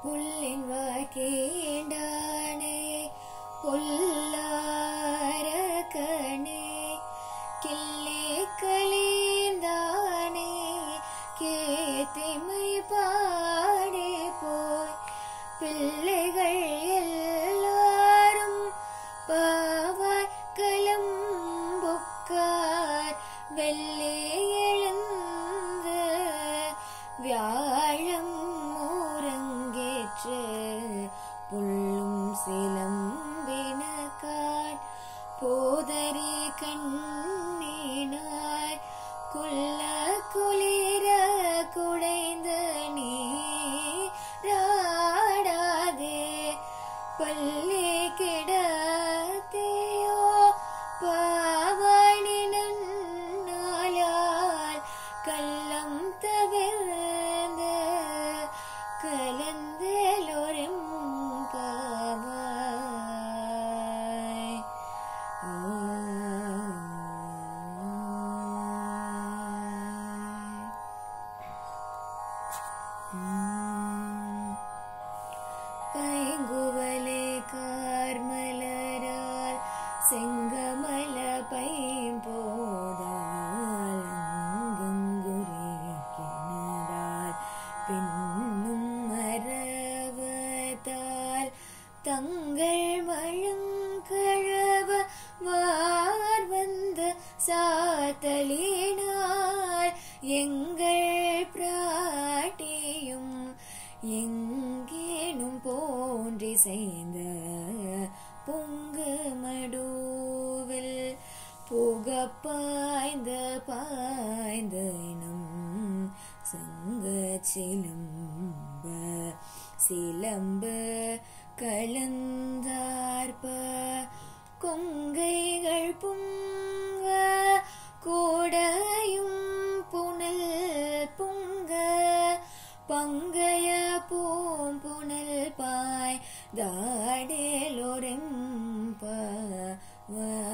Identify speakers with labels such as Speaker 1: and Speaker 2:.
Speaker 1: புல்லின் வாக்கேண்டானே பொல்லார கணே கிள்ளே கலேந்தானே கேத்திமை பாடே போய் பிள்ளைகள் எல்லாரும் பாவாய் கலம்புக்கார் வெள்ளே எழுந்து வியாழம் ஊரங்கேற்று புல்லும் சிலம்பினக்கான் போதரி கண்ணீனாய் குல்ல குளிர குடைந்த நீராடாதே பள்ளி கிடத்தையோ பாவாணி நன்னாளால் கள்ளம் தவிர்ந்து கலந்தலோரும் பாவாய் பைங்குவலே கார்மலரால் செங்கமல பைம்போதால் அங்கங்குரேக்கினதால் பின்னும் மரவதால் தங்கள் மழங்கழவ வார் வந்த சாத்தலினால் எங்கள் பிராட்டியும் எங்கேனும் போன்றி செய்த பொங்கு மடுவில் புக பாய்ந்த பாய்ந்த இனம் சங்க சிலம்ப சிலம்ப கலந்தார்ப கொங்கைகள் புங்க கூடையும் புனல் புங்க பங்கைய பூம்புணல் பாய் தாடேலோரெம்ப